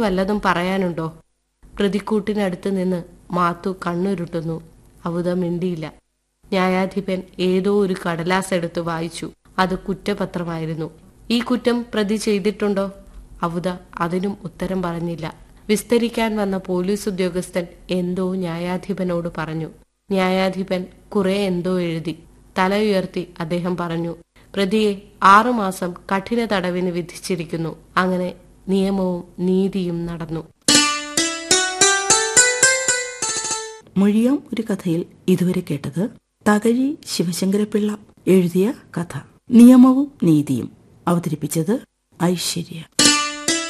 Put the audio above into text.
വല്ലതും പറയാനുണ്ടോ പ്രതിക്കൂട്ടിനടുത്ത് നിന്ന് മാത്തു കണ്ണുരുട്ടുന്നു അവത മിണ്ടിയില്ല ന്യായാധിപൻ ഏതോ ഒരു കടലാസ് എടുത്ത് വായിച്ചു അത് കുറ്റപത്രമായിരുന്നു ഈ കുറ്റം പ്രതി ചെയ്തിട്ടുണ്ടോ അവത അതിനും ഉത്തരം പറഞ്ഞില്ല വിസ്തരിക്കാൻ വന്ന പോലീസ് ഉദ്യോഗസ്ഥൻ എന്തോ ന്യായാധിപനോട് പറഞ്ഞു ന്യായാധിപൻ കുറെ എന്തോ എഴുതി തല ഉയർത്തി അദ്ദേഹം പറഞ്ഞു പ്രതിയെ ആറുമാസം കഠിന തടവിന് വിധിച്ചിരിക്കുന്നു അങ്ങനെ നിയമവും നീതിയും നടന്നു മൊഴിയാം ഒരു കഥയിൽ ഇതുവരെ കേട്ടത് തകഴി ശിവശങ്കരപിള്ള എഴുതിയ കഥ നിയമവും നീതിയും അവതരിപ്പിച്ചത് ഐശ്വര്യ